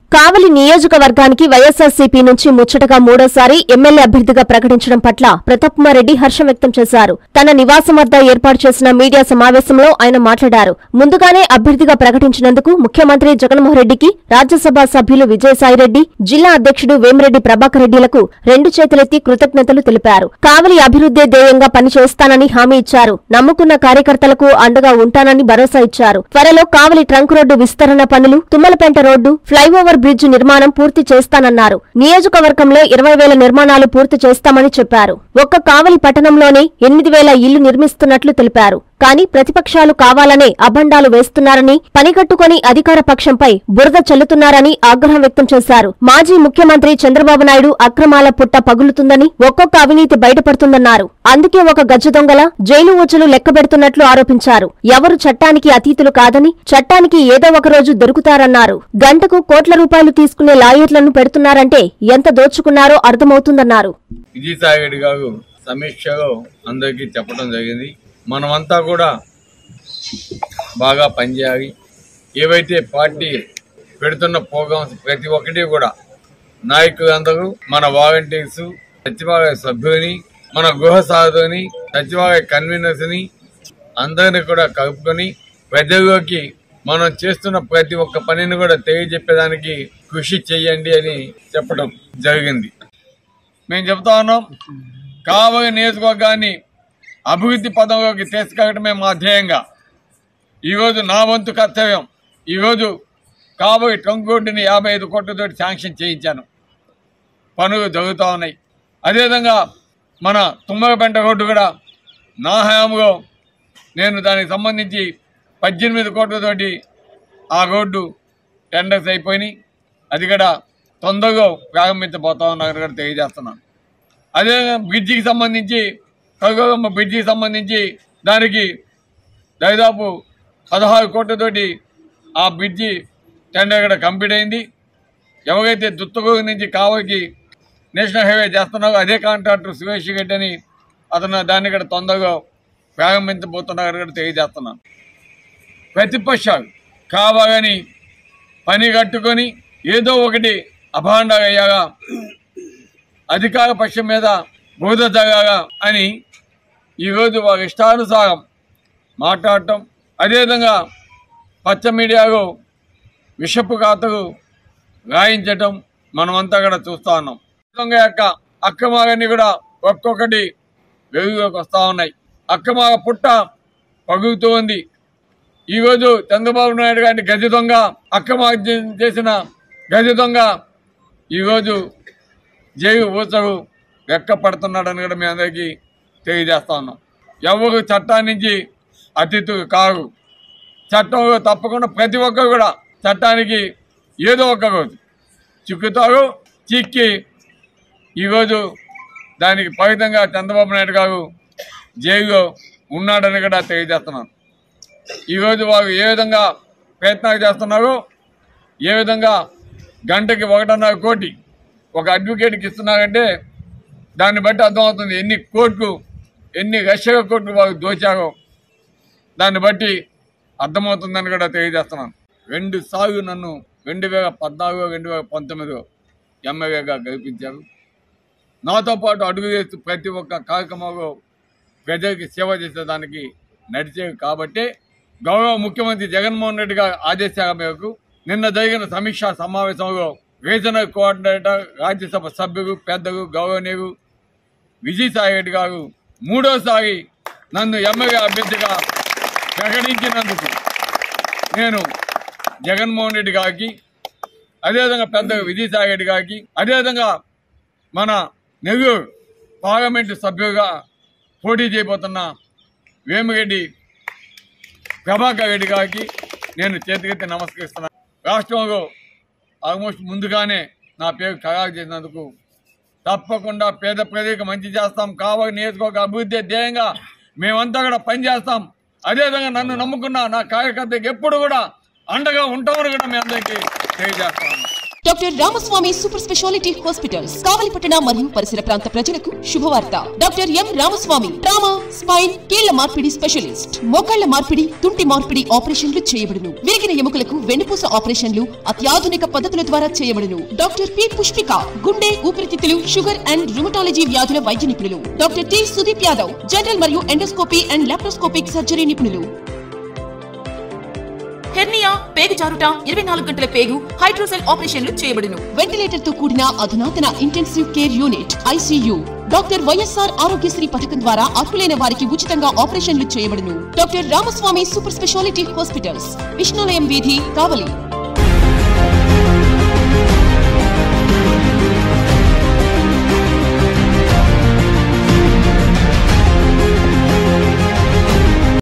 కావలి నియోజకవర్గానికి వైఎస్ఆర్సీపీ నుంచి ముచ్చటగా మూడోసారి ఎమ్మెల్యే అభ్యర్థిగా ప్రకటించడం పట్ల ప్రతాప్కుమారెడ్డి హర్షం వ్యక్తం చేశారు తన నివాసం వద్ద ఏర్పాటు చేసిన మీడియా సమావేశంలో ఆయన మాట్లాడారు ముందుగానే అభ్యర్థిగా ప్రకటించినందుకు ముఖ్యమంత్రి జగన్మోహన్ రెడ్డికి రాజ్యసభ సభ్యులు విజయసాయిరెడ్డి జిల్లా అధ్యక్షుడు వేమిరెడ్డి ప్రభాకర్ రెడ్డిలకు రెండు చేతులెత్తి కృతజ్ఞతలు తెలిపారు కావలి అభివృద్ధే ధ్యేయంగా పనిచేస్తానని హామీ ఇచ్చారు నమ్ముకున్న కార్యకర్తలకు అండగా ఉంటానని భరోసా ఇచ్చారు త్వరలో కావలి ట్రంక్ రోడ్డు విస్తరణ పనులు తుమ్మలపెంట రోడ్డు ఫ్లైఓవర్ బ్రిడ్జ్ నిర్మాణం పూర్తి చేస్తానన్నారు నియోజకవర్గంలో ఇరవై వేల నిర్మాణాలు పూర్తి చేస్తామని చెప్పారు ఒక్క కావలి పట్టణంలోనే ఎనిమిది వేల ఇళ్లు నిర్మిస్తున్నట్లు తెలిపారు కానీ ప్రతిపక్షాలు కావాలనే అభండాలు వేస్తున్నారని పనిగట్టుకొని అధికార పక్షంపై బురద చల్లుతున్నారని ఆగ్రహం వ్యక్తం చేశారు మాజీ ముఖ్యమంత్రి చంద్రబాబు నాయుడు అక్రమాల పుట్ట పగులుతుందని ఒక్కొక్క అవినీతి బయటపడుతుందన్నారు అందుకే ఒక గజ్జు దొంగల జైలు ఊచలు లెక్కబెడుతున్నట్లు ఆరోపించారు ఎవరు చట్టానికి అతీతులు కాదని చట్టానికి ఏదో ఒక రోజు దొరుకుతారన్నారు గంటకు కోట్ల రూపాయలు తీసుకునే లాయర్లను పెడుతున్నారంటే ఎంత దోచుకున్నారో అర్థమవుతుందన్నారు విజయసాయి రెడ్డి గారు సమీక్షలో అందరికీ చెప్పడం జరిగింది మనమంతా కూడా బాగా పనిచేయాలి ఏవైతే పార్టీ పెడుతున్న ప్రోగ్రామ్స్ ప్రతి ఒక్కటి కూడా నాయకులందరూ మన వాలంటీర్స్ సచివాలయ సభ్యులని మన గృహ సాధుని సచివాలయ కన్వీనర్స్ ని అందరిని కూడా కలుపుకొని ప్రజల్లోకి మనం చేస్తున్న ప్రతి ఒక్క పనిని కూడా తెలియజెప్పేదానికి కృషి చేయండి అని చెప్పడం జరిగింది మేము చెప్తా ఉన్నాం కావలి నియోజకవర్గాన్ని అభివృద్ధి పదంలోకి తీసుకెళ్ళటమే మా ధ్యేయంగా ఈరోజు నా వంతు కర్తవ్యం ఈరోజు కాబోయే ట్రంక్ రోడ్డుని యాభై ఐదు కోట్లతోటి శాంక్షన్ చేయించాను పనులు జరుగుతూ ఉన్నాయి అదేవిధంగా మన తుమ్మలపెంట రోడ్డు కూడా నా హయాంలో నేను దానికి సంబంధించి పద్దెనిమిది కోట్లతోటి ఆ రోడ్డు టెండర్స్ అయిపోయినాయి అది కూడా తొందరగా ప్రారంభించబోతా ఉన్నారు కూడా తెలియజేస్తున్నాను అదే బ్రిడ్జికి సంబంధించి కరుగమ్మ బ్రిడ్జికి సంబంధించి దానికి దాదాపు పదహారు కోట్లతోటి ఆ బ్రిడ్జి టెండర్ కూడా కంప్లీట్ అయింది ఎవరైతే దుత్తగూరు నుంచి కావలికి నేషనల్ హైవే చేస్తున్నారో అదే కాంట్రాక్టర్ సురేష్ రెడ్డి అని అతను దాన్ని కూడా తొందరగా ప్రారంభించబోతున్నారు కూడా తెలియజేస్తున్నాను ప్రతిపక్షాలు కావాలని పని కట్టుకొని ఏదో ఒకటి అభాండాలు అయ్యాగా అధికార పక్షం మీద బోధ జరగాల అని ఈరోజు వారి ఇష్టానుసారం మాట్లాడటం అదేవిధంగా పచ్చ మీడియాలో విషపు ఖాతలు రాయించటం మనమంతా కూడా చూస్తా ఉన్నాం దొంగ యొక్క అక్రమాలన్నీ కూడా ఒక్కొక్కటి వెలుగులోకి వస్తూ ఉన్నాయి అక్రమాల పుట్ట పగులుతూ ఉంది ఈరోజు చంద్రబాబు నాయుడు గారిని గజ దొంగ అక్రమ చేసిన గజ దొంగ ఈరోజు జైలు ఊచకు వెక్క పడుతున్నాడని కూడా మీ అందరికీ తెలియజేస్తా ఉన్నాం ఎవరు చట్టాన్ని నుంచి అతిథులు కారు చట్టంలో తప్పకుండా ప్రతి ఒక్కరు కూడా చట్టానికి ఏదో ఒక రోజు చిక్కుతారు చిక్కి ఈరోజు దానికి ఫలితంగా చంద్రబాబు నాయుడు గారు జైల్లో ఉన్నాడని కూడా తెలియజేస్తున్నాను ఈరోజు వారు ఏ విధంగా ప్రయత్నాలు చేస్తున్నారో ఏ విధంగా గంటకి ఒకటిన్నర కోటి ఒక అడ్వకేట్కి ఇస్తున్నారంటే దాన్ని బట్టి అర్థమవుతుంది ఎన్ని కోట్లు ఎన్ని లక్షల కోట్లు వారు దోచారో దాన్ని బట్టి అర్థమవుతుందని కూడా తెలియజేస్తున్నాను రెండు సార్లు నన్ను రెండు వేల పద్నాలుగు రెండు వేల పంతొమ్మిదిలో ఎమ్మెల్యేగా గెలిపించారు నాతో పాటు అడుగు వేస్తూ ప్రతి ఒక్క కార్యక్రమంలో ప్రజలకి సేవ చేసేదానికి నడిచేవి కాబట్టి గౌరవ ముఖ్యమంత్రి జగన్మోహన్ రెడ్డి గారి ఆదేశాల మేరకు నిన్న జరిగిన సమీక్షా సమావేశంలో రీజనల్ కోఆర్డినేటర్ రాజ్యసభ సభ్యులు పెద్దలు గౌరవనీయులు విజయసాయి రెడ్డి గారు మూడోసారి నన్ను ఎమ్మెల్యే అభ్యర్థిగా ప్రకటించినందుకు నేను జగన్మోహన్ రెడ్డి గారికి అదేవిధంగా పెద్ద విజయసాయి రెడ్డి గారికి అదేవిధంగా మన నెల్లూరు పార్లమెంటు సభ్యులుగా పోటీ చేయబోతున్న వేమిరెడ్డి ప్రభాకర్ రెడ్డి గారికి నేను చేతికెత్తి నమస్కరిస్తున్నాను రాష్ట్రంలో ఆల్మోస్ట్ ముందుగానే నా పేరు ఖరారు చేసినందుకు తప్పకుండా పేద ప్రజలకు మంచి చేస్తాం కావాలి నియోజకవర్గ అభివృద్ధి ధ్యేయంగా మేమంతా కూడా పనిచేస్తాం అదేవిధంగా నన్ను నమ్ముకున్న నా కార్యకర్తకి ఎప్పుడు కూడా అండగా ఉంటామని కూడా మీ అందరికీ తెలియజేస్తాను doctor Ramaswamy super speciality hospitals కావలిపట్టణ మరియు పరిసర ప్రాంత ప్రజలకు శుభవార్త doctor M Ramaswamy trauma spine కీళ్ల మార్పిడి స్పెషలిస్ట్ మోకాళ్ల మార్పిడి తుంటి మార్పిడి ఆపరేషన్లు చేయబడును విరిగిన ఎముకలకు వెన్నుపూస ఆపరేషన్లు అత్యాధునిక పద్ధతుల ద్వారా చేయబడును డాక్టర్ పి పుష్పిక గుండె ఊపిరితిత్తులు షుగర్ అండ్ రుమటాలజీ వ్యాధుల వైద్య నిపుణులు doctor T Sudeep Yadav general మరియు ఎండోస్కోపీ అండ్ లాప్రోస్కోపిక్ సర్జరీ నిపుణులు హెర్నియా పేగు జారుట ఇరవై నాలుగు గంటల పేగు హైడ్రోసెల్ ఆపరేషన్లు చేయబడును వెంటిలేటర్ తో కూడిన అధునాతన intensive care unit ICU doctor YSR Aarogyasri పథకం ద్వారా అర్హులైన వారికి ఉచితంగా ఆపరేషన్లు చేయబడును doctor Ramaswamy super speciality hospitals Vishnulayam వీధి కావలి